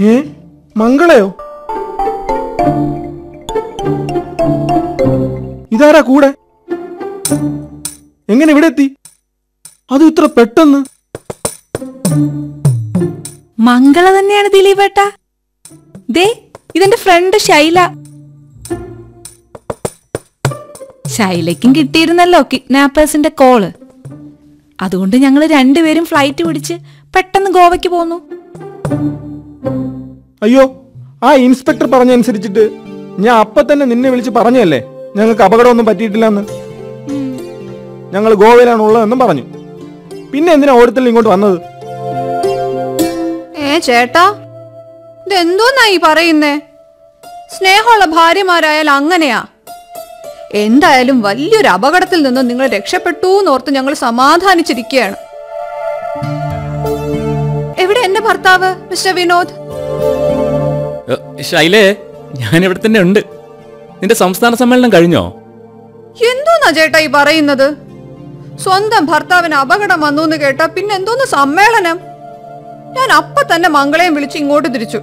ഏ മംഗളയോ ഇതാരാ കൂടെ എങ്ങനെ ഇവിടെ എത്തി അതും ഇത്ര പെട്ടെന്ന് മംഗള തന്നെയാണ് ദിലീപേട്ട ദേ ഇതെന്റെ ഫ്രണ്ട് ശൈല ശൈലയ്ക്കും കിട്ടിയിരുന്നല്ലോ കിഡ്നാപ്പേഴ്സിന്റെ കോള് അതുകൊണ്ട് ഞങ്ങൾ രണ്ടുപേരും ഫ്ലൈറ്റ് പിടിച്ച് പെട്ടെന്ന് ഗോവയ്ക്ക് പോന്നു അയ്യോ ആ ഇൻസ്പെക്ടർ പറഞ്ഞനുസരിച്ചിട്ട് ഞാൻ അപ്പൊ തന്നെ നിന്നെ വിളിച്ച് പറഞ്ഞല്ലേ ഞങ്ങൾക്ക് അപകടമൊന്നും പറ്റിയിട്ടില്ലെന്ന് ഞങ്ങൾ ഗോവയിലാണ് ഉള്ളതെന്നും പറഞ്ഞു പിന്നെ എന്തിനാ ഓരോരുത്തരും ഇങ്ങോട്ട് വന്നത് ഏ ചേട്ടാ ഇതെന്തോന്നാ ഈ പറയുന്നേ സ്നേഹമുള്ള ഭാര്യമാരായാൽ അങ്ങനെയാ എന്തായാലും വലിയൊരു അപകടത്തിൽ നിന്ന് നിങ്ങൾ രക്ഷപ്പെട്ടു എന്നോർത്ത് ഞങ്ങൾ സമാധാനിച്ചിരിക്കുകയാണ് എവിടെ എന്റെ ഭർത്താവ് മിസ്റ്റർ വിനോദ് ഏ, ശൈലേ ഞാൻ ഇവിടെ തന്നെ ഉണ്ട് നിന്റെ സംസ്ഥാന സമ്മേളനം കഴിഞ്ഞോ എന്തോന്നാ ചേട്ടാ ഈ പറയുന്നത് സ്വന്തം ഭർത്താവിന് അപകടം വന്നു എന്ന് കേട്ടാ പിന്നെ എന്തോന്ന് സമ്മേളനം ഞാൻ അപ്പൊ തന്നെ മംഗളയും വിളിച്ച് ഇങ്ങോട്ട് തിരിച്ചു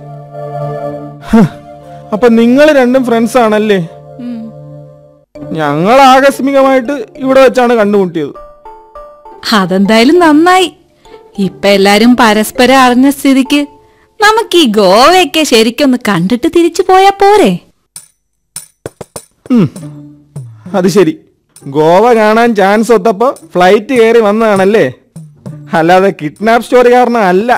അപ്പൊ നിങ്ങൾ രണ്ടും ഫ്രണ്ട്സ് ആണല്ലേ ഞങ്ങൾ ആകസ്മികമായിട്ട് ഇവിടെ വെച്ചാണ് കണ്ടുമുട്ടിയത് അതെന്തായാലും നന്നായി ഇപ്പൊ എല്ലാരും പരസ്പരം അറിഞ്ഞ സ്ഥിതിക്ക് നമുക്ക് ഈ ഗോവയൊക്കെ ശരിക്കൊന്ന് കണ്ടിട്ട് തിരിച്ചു പോയാ പോരെ ഉം, അത് ശരി ഗോവ കാണാൻ ചാൻസ് ഒത്തപ്പോ ഫ്ലൈറ്റ് കയറി വന്നതാണല്ലേ അല്ലാതെ കിഡ്നാപ്പ് സ്റ്റോറി കാരണം അല്ല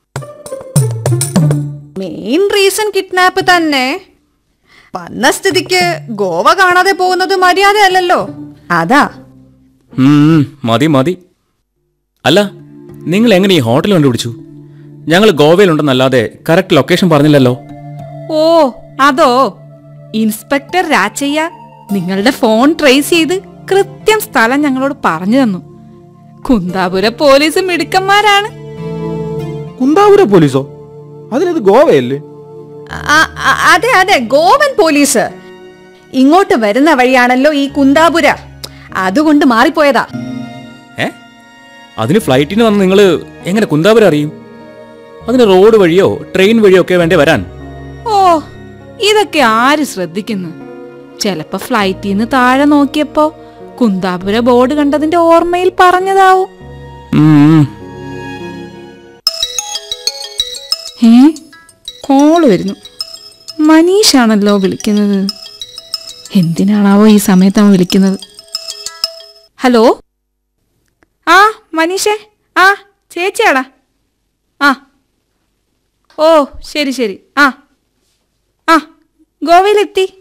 മെയിൻ റീസൺ കിഡ്നാപ്പ് തന്നെ വന്ന സ്ഥിതിക്ക് ഗോവ കാണാതെ പോകുന്നത് മര്യാദയല്ലല്ലോ അതാ ഉം, മതി മതി അല്ല നിങ്ങൾ എങ്ങനെ ഈ ഹോട്ടൽ കണ്ടുപിടിച്ചു ഞങ്ങൾ ഗോവയിലുണ്ടെന്നല്ലാതെ കറക്റ്റ് ലൊക്കേഷൻ പറഞ്ഞില്ലല്ലോ ഓ അതോ ഇൻസ്പെക്ടർ രാച്ചയ്യ നിങ്ങളുടെ ഫോൺ ട്രേസ് ചെയ്ത് കൃത്യം സ്ഥലം ഞങ്ങളോട് പറഞ്ഞു തന്നു കുന്താപുര പോലീസ് മിടുക്കന്മാരാണ് കുന്താപുര പോലീസോ അതിനത് ഗോവയല്ലേ ആ- ആ- അതെ അതെ ഗോവൻ പോലീസ് ഇങ്ങോട്ട് വരുന്ന വഴിയാണല്ലോ ഈ കുന്താപുര അതുകൊണ്ട് മാറിപ്പോയതാ ഏ അതിന് ഫ്ലൈറ്റിന് വന്ന് നിങ്ങൾ എങ്ങനെ കുന്താപുരം അറിയും അതിന് റോഡ് വഴിയോ ട്രെയിൻ വഴിയോ ഒക്കെ വേണ്ടേ വരാൻ ഓ ഇതൊക്കെ ആര് ശ്രദ്ധിക്കുന്നു ചിലപ്പോ ഫ്ലൈറ്റിൽ നിന്ന് താഴെ നോക്കിയപ്പോ കുന്താപുര ബോർഡ് കണ്ടതിന്റെ ഓർമ്മയിൽ പറഞ്ഞതാവും ഉം, ഏ കോള് വരുന്നു മനീഷാണല്ലോ വിളിക്കുന്നത് എന്തിനാണാവോ ഈ സമയത്ത് അവൻ വിളിക്കുന്നത് ഹലോ ആ മനീഷേ ആ ചേച്ചിയാടാ ആ ഓ ശരി ശരി ആ ആ ഗോവയിലെത്തി